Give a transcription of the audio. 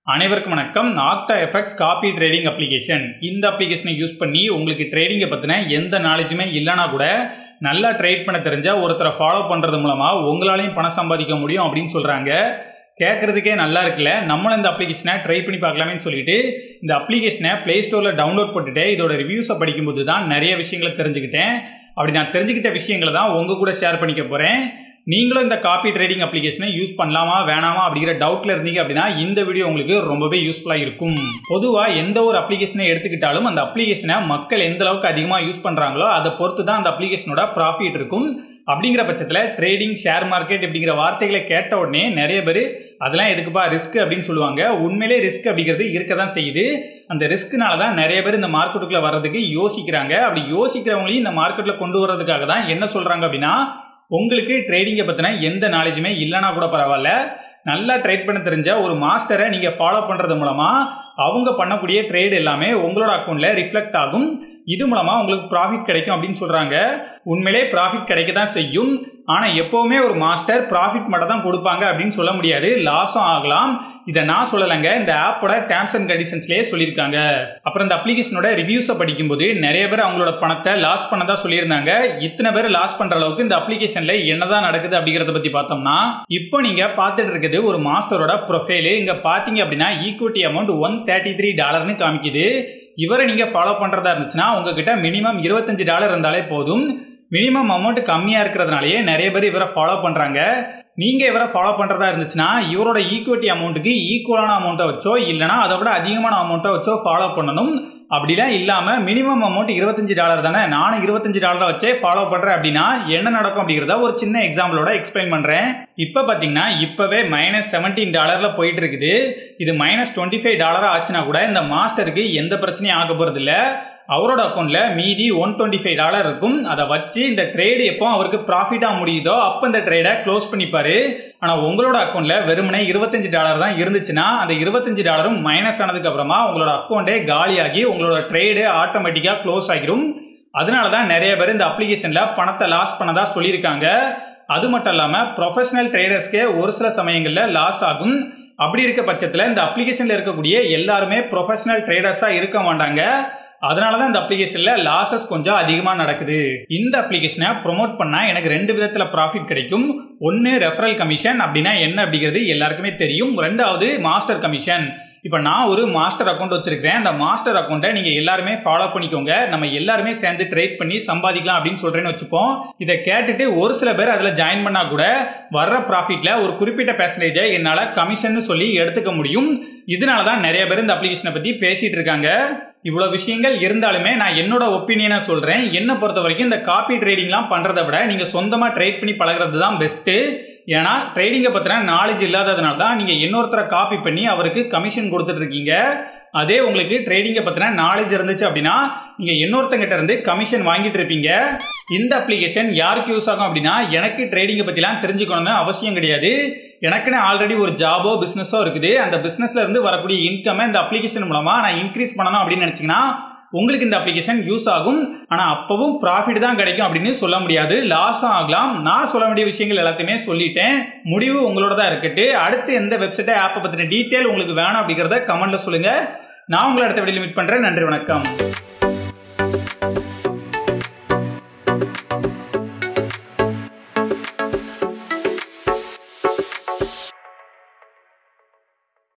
அனைவருக்கும் வணக்கம் Octa FX copy trading application இந்த அப்ளிகேஷனை யூஸ் பண்ணி உங்களுக்கு ட்ரேடிங்கை பற்றின எந்த நாலேஜுமே இல்லைனா கூட நல்லா ட்ரேட் பண்ண தெரிஞ்ச ஒருத்தரை ஃபாலோ பண்ணுறது மூலமாக உங்களாலையும் பணம் சம்பாதிக்க முடியும் அப்படின்னு சொல்கிறாங்க கேட்குறதுக்கே நல்லா இருக்குல்ல நம்மளும் இந்த அப்ளிகேஷனை ட்ரை பண்ணி பார்க்கலாமேன்னு சொல்லிட்டு இந்த அப்ளிகேஷனை ப்ளே ஸ்டோரில் டவுன்லோட் போட்டுட்டு இதோட ரிவ்யூஸை படிக்கும்போது தான் நிறைய விஷயங்களை தெரிஞ்சுக்கிட்டேன் அப்படி நான் தெரிஞ்சுக்கிட்ட விஷயங்களை தான் உங்கள் கூட ஷேர் பண்ணிக்க போகிறேன் நீங்களும் இந்த காப்பி ட்ரேடிங் அப்ளிகேஷனை யூஸ் பண்ணலாமா வேணாமா அப்படிங்கிற டவுட்ல இருந்தீங்க அப்படின்னா இந்த வீடியோ உங்களுக்கு ரொம்பவே யூஸ்ஃபுல்லாக இருக்கும் பொதுவாக எந்த ஒரு அப்ளிகேஷனை எடுத்துக்கிட்டாலும் அந்த அப்ளிகேஷனை மக்கள் எந்த அளவுக்கு அதிகமாக யூஸ் பண்ணுறாங்களோ அதை பொறுத்து தான் அந்த அப்ளிகேஷனோட ப்ராஃபிட் இருக்கும் அப்படிங்கிற பட்சத்தில் ட்ரேடிங் ஷேர் மார்க்கெட் அப்படிங்கிற வார்த்தைகளை கேட்ட உடனே நிறைய பேர் அதெல்லாம் எதுக்குப்பா ரிஸ்க் அப்படின்னு சொல்லுவாங்க உண்மையிலே ரிஸ்க் அப்படிங்கிறது இருக்க தான் செய்யுது அந்த ரிஸ்க்னால தான் நிறைய பேர் இந்த மார்க்கெட்டுக்குள்ளே வர்றதுக்கு யோசிக்கிறாங்க அப்படி யோசிக்கிறவங்களையும் இந்த மார்க்கெட்டில் கொண்டு வர்றதுக்காக தான் என்ன சொல்கிறாங்க அப்படின்னா உங்களுக்கு ட்ரேடிங்கை பற்றின எந்த நாலேஜுமே இல்லைனா கூட பரவாயில்ல நல்லா ட்ரேட் பண்ண தெரிஞ்ச ஒரு மாஸ்டரை நீங்கள் ஃபாலோ பண்ணுறது மூலமாக அவங்க பண்ணக்கூடிய ட்ரேட் எல்லாமே உங்களோட அக்கௌண்ட்டில் ரிஃப்ளெக்ட் ஆகும் இது மூலமாக உங்களுக்கு ப்ராஃபிட் கிடைக்கும் அப்படின்னு சொல்கிறாங்க உண்மையிலே ப்ராஃபிட் கிடைக்க தான் செய்யும் ஆனால் எப்போவுமே ஒரு மாஸ்டர் ப்ராஃபிட் மட்டும் தான் கொடுப்பாங்க அப்படின்னு சொல்ல முடியாது லாஸும் ஆகலாம் இதை நான் சொல்லலைங்க இந்த ஆப்போட டேர்ம்ஸ் அண்ட் கண்டிஷன்ஸ்லேயே சொல்லியிருக்காங்க அப்புறம் இந்த அப்ளிகேஷனோட ரிவ்யூஸை படிக்கும்போது நிறைய பேர் அவங்களோட பணத்தை லாஸ் பண்ணதா சொல்லியிருந்தாங்க இத்தனை பேர் லாஸ் பண்ணுற அளவுக்கு இந்த அப்ளிகேஷனில் என்னதான் நடக்குது அப்படிங்கிறத பற்றி பார்த்தோம்னா இப்போ நீங்கள் பார்த்துட்டு இருக்குது ஒரு மாஸ்டரோட ப்ரொஃபைலு இங்கே பார்த்தீங்க அப்படின்னா equity amount one thirty three டாலர்னு காமிக்குது இவரை நீங்கள் ஃபாலோ பண்ணுறதா இருந்துச்சுன்னா உங்ககிட்ட மினிமம் இருபத்தஞ்சு டாலர் இருந்தாலே போதும் மினிமம் அமௌண்ட் கம்மியாக இருக்கிறதுனாலயே நிறைய பேர் இவரை ஃபாலோ பண்ணுறாங்க நீங்கள் இவரை ஃபாலோ பண்ணுறதா இருந்துச்சுன்னா இவரோட ஈக்விட்டி அமௌண்ட்டுக்கு ஈக்குவலான அமௌண்ட்டை வச்சோ இல்லைனா அதை விட அதிகமான அமௌண்ட்டை வச்சோ ஃபாலோ பண்ணணும் அப்படிலாம் இல்லாமல் மினிமம் அமௌண்ட் இருபத்தஞ்சு டாலர் தானே நானும் இருபத்தஞ்சு டாலரை வச்சே ஃபாலோ பண்ணுறேன் அப்படின்னா என்ன நடக்கும் அப்படிங்கிறத ஒரு சின்ன எக்ஸாம்பிளோட எக்ஸ்பிளைன் பண்ணுறேன் இப்போ பார்த்தீங்கன்னா இப்போவே மைனஸ் செவன்டீன் டாலரில் போயிட்டு இருக்குது இது மைனஸ் டுவெண்ட்டி ஃபைவ் டாலராக ஆச்சுன்னா கூட இந்த மாஸ்டருக்கு எந்த பிரச்சனையும் ஆக போகிறது இல்லை அவரோட அக்கௌண்ட்டில் மீதி ஒன் டுவெண்ட்டி ஃபைவ் டாலர் இருக்கும் அதை வச்சு இந்த ட்ரேடு எப்போ அவருக்கு ப்ராஃபிட்டாக முடியுதோ அப்போ இந்த ட்ரேடை க்ளோஸ் பண்ணிப்பாரு ஆனால் உங்களோட அக்கௌண்ட்டில் வெறுமனே இருபத்தஞ்சு டாலர் தான் இருந்துச்சுன்னா அந்த இருபத்தஞ்சு டாலரும் மைனஸ் ஆனதுக்கு அப்புறமா உங்களோட அக்கௌண்ட்டே காலியாகி உங்களோட ட்ரேடு ஆட்டோமேட்டிக்காக க்ளோஸ் ஆகிரும் அதனால தான் நிறைய பேர் இந்த அப்ளிகேஷனில் பணத்தை லாஸ் பண்ணதா சொல்லியிருக்காங்க அது மட்டும் இல்லாமல் ப்ரொஃபஷனல் ட்ரேடர்ஸ்க்கே ஒரு சில சமயங்களில் லாஸ் ஆகும் அப்படி இருக்க பட்சத்தில் இந்த அப்ளிகேஷனில் இருக்கக்கூடிய எல்லாருமே ப்ரொஃபஷனல் ட்ரேடர்ஸாக இருக்க மாட்டாங்க அதனால தான் இந்த அப்ளிகேஷனில் லாசஸ் கொஞ்சம் அதிகமாக நடக்குது இந்த அப்ளிகேஷனை ப்ரொமோட் பண்ணால் எனக்கு ரெண்டு விதத்தில் ப்ராஃபிட் கிடைக்கும் ஒன்று ரெஃபரல் கமிஷன் அப்படின்னா என்ன அப்படிங்கிறது எல்லாருக்குமே தெரியும் ரெண்டாவது மாஸ்டர் கமிஷன் இப்போ நான் ஒரு மாஸ்டர் அக்கௌண்ட் வச்சிருக்கிறேன் அந்த மாஸ்டர் அக்கௌண்ட்டை நீங்கள் எல்லாருமே ஃபாலோ பண்ணிக்கோங்க நம்ம எல்லாருமே சேர்ந்து ட்ரேட் பண்ணி சம்பாதிக்கலாம் அப்படின்னு சொல்கிறேன்னு வச்சுப்போம் இதை கேட்டுட்டு ஒரு சில பேர் அதில் ஜாயின் பண்ணால் கூட வர்ற ப்ராஃபிட்டில் ஒரு குறிப்பிட்ட பெர்சன்டேஜை என்னால் கமிஷன் சொல்லி எடுத்துக்க முடியும் இதனால தான் நிறைய பேர் இந்த அப்ளிகேஷனை பற்றி பேசிகிட்டு இருக்காங்க இவ்வளோ விஷயங்கள் இருந்தாலுமே நான் என்னோட ஒப்பீனியனை சொல்கிறேன் என்னை பொறுத்த வரைக்கும் இந்த காப்பி ட்ரேடிங்லாம் பண்ணுறதை விட நீங்கள் சொந்தமாக ட்ரேட் பண்ணி பழகிறது தான் பெஸ்ட்டு ஏன்னா ட்ரேடிங்கை பற்றின நாலேஜ் இல்லாததுனால தான் நீங்கள் இன்னொருத்தரை காப்பி பண்ணி அவருக்கு கமிஷன் கொடுத்துட்டு இருக்கீங்க அதே உங்களுக்கு ட்ரேடிங்கை பற்றின நாலேஜ் இருந்துச்சு அப்படின்னா நீங்கள் இன்னொருத்தங்கிட்ட இருந்து கமிஷன் வாங்கிட்டு இருப்பீங்க இந்த அப்ளிகேஷன் யாருக்கு யூஸ் ஆகும் அப்படின்னா எனக்கு ட்ரேடிங்கை பற்றிலாம் தெரிஞ்சுக்கணும்னு அவசியம் கிடையாது எனக்குன்னு ஆல்ரெடி ஒரு ஜாபோ பிஸ்னஸோ இருக்குது அந்த பிஸ்னஸ்ல இருந்து வரக்கூடிய இன்கமை இந்த அப்ளிகேஷன் மூலமாக நான் இன்க்ரீஸ் பண்ணணும் அப்படின்னு நினச்சிங்கன்னா உங்களுக்கு இந்த அப்ளிகேஷன் யூஸ் ஆகும் ஆனால் அப்பவும் ப்ராஃபிட் தான் கிடைக்கும் அப்படின்னு சொல்ல முடியாது லாஸும் ஆகலாம் நான் சொல்ல வேண்டிய விஷயங்கள் எல்லாத்தையுமே சொல்லிட்டேன் முடிவு உங்களோட தான் இருக்கட்டு அடுத்து எந்த வெப்சைட்டை ஆப்பை பற்றின டீட்டெயில் உங்களுக்கு வேணும் அப்படிங்கிறத கமெண்ட்ல சொல்லுங்கள் நான் உங்களை அடுத்த வீடியோ மீட் பண்ணுறேன் நன்றி வணக்கம்